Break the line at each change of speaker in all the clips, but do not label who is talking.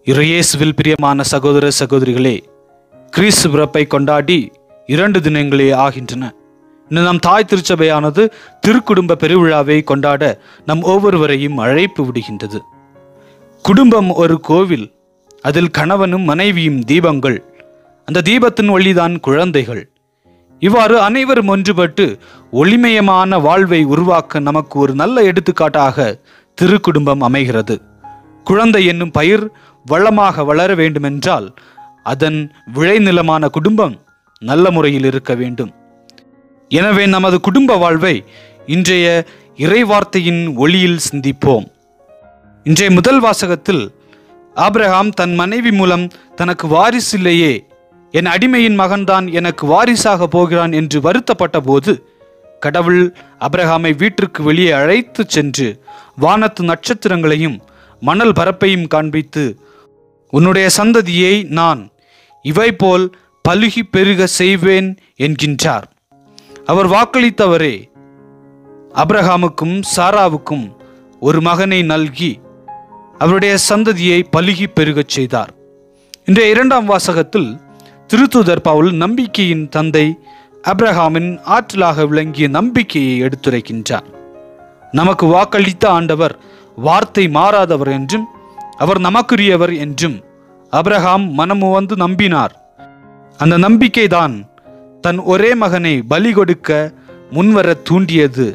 இறையேசுவில் பிரியமான சகோதர சகோதரிகளே கிறிஸ்து பிறப்பை கொண்டாடி இரண்டு தினங்களே ஆகின்றன இன்னும் நம் தாய் திருச்சபையானது திருக்குடும்ப பெருவிழாவை கொண்டாட நம் ஒவ்வொருவரையும் அழைப்பு விடுகின்றது குடும்பம் ஒரு கோவில் அதில் கணவனும் மனைவியும் தீபங்கள் அந்த தீபத்தின் ஒளிதான் குழந்தைகள் இவ்வாறு அனைவரும் ஒன்றுபட்டு ஒளிமயமான வாழ்வை உருவாக்க நமக்கு ஒரு நல்ல எடுத்துக்காட்டாக திருக்குடும்பம் அமைகிறது குழந்தை என்னும் பயிர் வளமாக வளர வேண்டுமென்றால் அதன் விளைநிலமான குடும்பம் நல்ல முறையில் இருக்க வேண்டும் எனவே நமது குடும்ப வாழ்வை இன்றைய இறைவார்த்தையின் ஒளியில் சிந்திப்போம் இன்றைய முதல் வாசகத்தில் ஆபிரகாம் தன் மனைவி மூலம் தனக்கு வாரிசில்லையே என் அடிமையின் மகன்தான் எனக்கு வாரிசாக போகிறான் என்று வருத்தப்பட்ட போது கடவுள் அபிரகாமை வீட்டிற்கு வெளியே அழைத்துச் சென்று வானத்து நட்சத்திரங்களையும் மணல் பரப்பையும் காண்பித்து உன்னுடைய சந்ததியை நான் இவை போல் பலுகி பெருக செய்வேன் என்கின்றார் அவர் வாக்களித்தவரே அப்ரஹாமுக்கும் சாராவுக்கும் ஒரு மகனை நல்கி அவருடைய சந்ததியை பலுகி பெருகச் செய்தார் இன்றைய இரண்டாம் வாசகத்தில் திருத்தூதர் பவுல் நம்பிக்கையின் தந்தை அப்ரஹாமின் ஆற்றலாக விளங்கிய நம்பிக்கையை எடுத்துரைக்கின்றார் நமக்கு வாக்களித்த ஆண்டவர் வார்த்தை மாறாதவர் என்றும் அவர் நமக்குரியவர் என்றும் அப்ரஹாம் மனமு வந்து நம்பினார் அந்த நம்பிக்கைதான் தன் ஒரே மகனை பலி கொடுக்க முன்வர தூண்டியது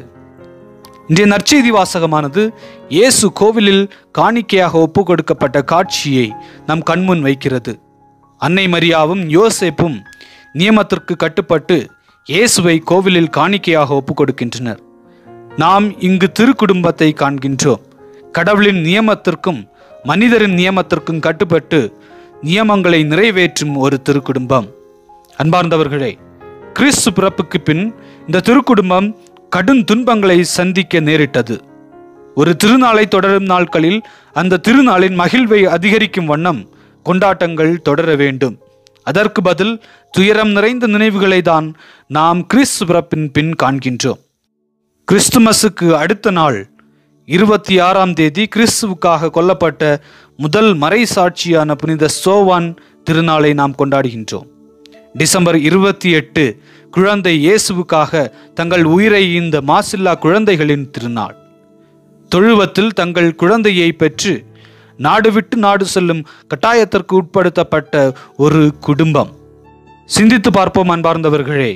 இன்றைய நற்செய்தி வாசகமானது இயேசு கோவிலில் காணிக்கையாக ஒப்பு கொடுக்கப்பட்ட காட்சியை நம் கண்முன் வைக்கிறது அன்னை மரியாவும் யோசேப்பும் நியமத்திற்கு கட்டுப்பட்டு இயேசுவை கோவிலில் காணிக்கையாக ஒப்பு கொடுக்கின்றனர் நாம் இங்கு திருக்குடும்பத்தை காண்கின்றோம் கடவுளின் நியமத்திற்கும் மனிதரின் நியமத்திற்கும் கட்டுப்பட்டு நியமங்களை நிறைவேற்றும் ஒரு திருக்குடும்பம் அன்பார்ந்தவர்களே கிறிஸ்து பிறப்புக்கு பின் இந்த திருக்குடும்பம் கடும் துன்பங்களை சந்திக்க நேரிட்டது ஒரு திருநாளை தொடரும் நாட்களில் அந்த திருநாளின் மகிழ்வை அதிகரிக்கும் வண்ணம் கொண்டாட்டங்கள் தொடர வேண்டும் அதற்கு பதில் துயரம் நிறைந்த நினைவுகளை தான் நாம் கிறிஸ்து பிறப்பின் பின் காண்கின்றோம் கிறிஸ்துமஸுக்கு அடுத்த நாள் இருபத்தி ஆறாம் தேதி கிறிஸ்துவுக்காக கொல்லப்பட்ட முதல் மறை சாட்சியான புனித சோவான் திருநாளை நாம் கொண்டாடுகின்றோம் டிசம்பர் இருபத்தி எட்டு குழந்தை இயேசுவுக்காக தங்கள் உயிரை இந்த மாசில்லா குழந்தைகளின் திருநாள் தொழுவத்தில் தங்கள் குழந்தையை பெற்று நாடு விட்டு நாடு செல்லும் கட்டாயத்திற்கு உட்படுத்தப்பட்ட ஒரு குடும்பம் சிந்தித்து பார்ப்போம் அன்பார்ந்தவர்களே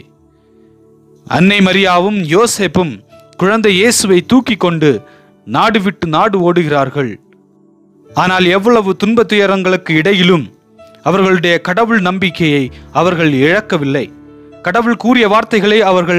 அன்னை மரியாவும் யோசேப்பும் குழந்தை இயேசுவை தூக்கி கொண்டு நாடு விட்டு நாடு ஓடுகிறார்கள் ஆனால் எவ்வளவு துன்பத் துயரங்களுக்கு இடையிலும் அவர்களுடைய கடவுள் நம்பிக்கையை அவர்கள் இழக்கவில்லை கடவுள் கூறிய வார்த்தைகளை அவர்கள்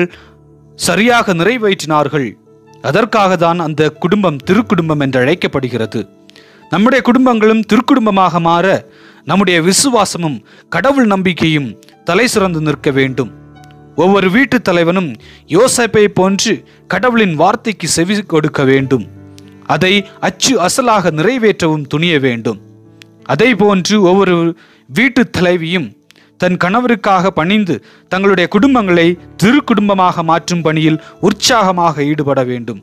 சரியாக நிறைவேற்றினார்கள் அதற்காக தான் அந்த குடும்பம் திருக்குடும்பம் என்று அழைக்கப்படுகிறது நம்முடைய குடும்பங்களும் திருக்குடும்பமாக மாற நம்முடைய விசுவாசமும் கடவுள் நம்பிக்கையும் தலை சிறந்து நிற்க வேண்டும் ஒவ்வொரு வீட்டு தலைவனும் யோசேப்பை போன்று கடவுளின் வார்த்தைக்கு செவி கொடுக்க வேண்டும் அதை அச்சு அசலாக நிறைவேற்றவும் துணிய வேண்டும் அதே போன்று ஒவ்வொரு வீட்டு தலைவியும் தன் கணவருக்காக பணிந்து தங்களுடைய குடும்பங்களை திருக்குடும்பமாக மாற்றும் பணியில் உற்சாகமாக ஈடுபட வேண்டும்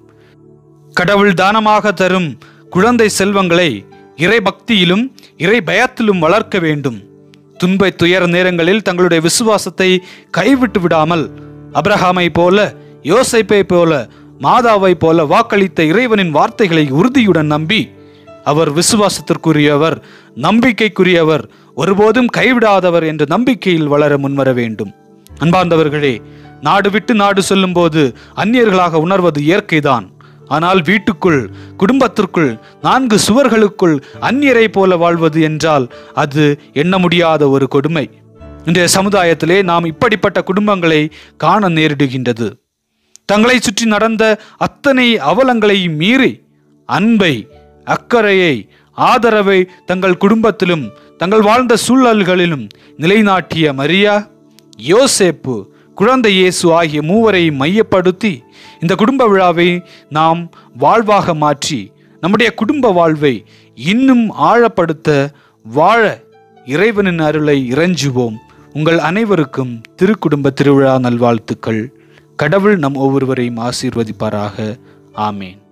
கடவுள் தானமாக தரும் குழந்தை செல்வங்களை இறை பக்தியிலும் இறை பயத்திலும் வளர்க்க வேண்டும் துன்ப துயர நேரங்களில் தங்களுடைய விசுவாசத்தை கைவிட்டு விடாமல் அப்ரஹாமை போல யோசைப்பை போல மாதாவை போல வாக்களித்த இறைவனின் வார்த்தைகளை உறுதியுடன் நம்பி அவர் விசுவாசத்திற்குரியவர் நம்பிக்கைக்குரியவர் ஒருபோதும் கைவிடாதவர் என்ற நம்பிக்கையில் வளர முன்வர வேண்டும் அன்பார்ந்தவர்களே நாடு விட்டு நாடு செல்லும் போது அந்நியர்களாக உணர்வது இயற்கைதான் ஆனால் வீட்டுக்குள் குடும்பத்திற்குள் நான்கு சுவர்களுக்குள் அந்நியரை போல வாழ்வது என்றால் அது எண்ண முடியாத ஒரு கொடுமை இன்றைய சமுதாயத்திலே நாம் இப்படிப்பட்ட குடும்பங்களை காண நேரிடுகின்றது தங்களை சுற்றி நடந்த அத்தனை அவலங்களை மீறி அன்பை அக்கறையை ஆதரவை தங்கள் குடும்பத்திலும் தங்கள் வாழ்ந்த சூழல்களிலும் நிலைநாட்டிய மரியா யோசேப்பு குழந்தை இயேசு ஆகிய மூவரை மையப்படுத்தி இந்த குடும்ப விழாவை நாம் வாழ்வாக மாற்றி நம்முடைய குடும்ப வாழ்வை இன்னும் ஆழப்படுத்த வாழ இறைவனின் அருளை இறைஞ்சுவோம் உங்கள் அனைவருக்கும் திருக்குடும்ப திருவிழா நல்வாழ்த்துக்கள் கடவுள் நம் ஒவ்வொருவரையும் ஆசீர்வதிப்பாராக ஆமேன்